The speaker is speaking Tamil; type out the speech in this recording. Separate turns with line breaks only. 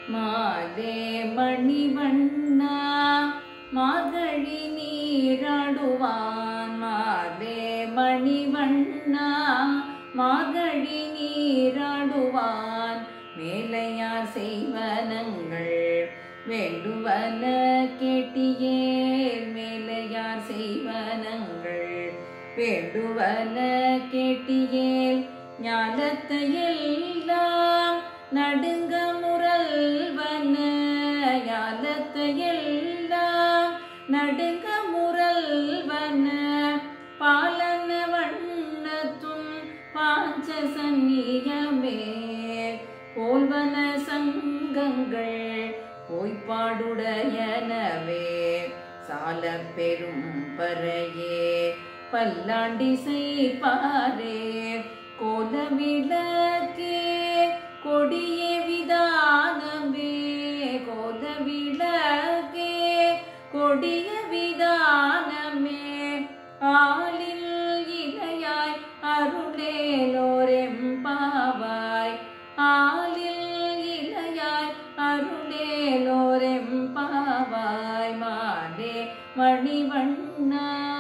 மாதே மணிவண்ணா மார்கழி நீராடுவான் மாதே மணிவண்ணா மார்கழி நீராடுவான் மேலையார் செய்வனங்கள் வேண்டுவன கேட்டியேல் மேலையார் செய்வனங்கள் வேண்டுவன கேட்டியேல் ஞாலத்தையெல்லாம் நடுங்க முரல்வன ஞாலத்தையெல்லாம் நடுங்க முரல்வன பாலன வண்ணத்தும் பாஞ்ச சந்நியமே போல்வன சங்கங்கள் பொய்ப்பாடுடையனவே சால பெரும் பறையே பல்லாண்டிசை பாரே கோல விளக்கே கொடிய விதானமே கோல விளக்கே கொடிய விதானமே ஆளில் இலையாய் அருளேலோரெம்பாவாய் ஆளில் இலையாய் அருளேலோரெம்பாவாய் மாலே மணிவண்ணா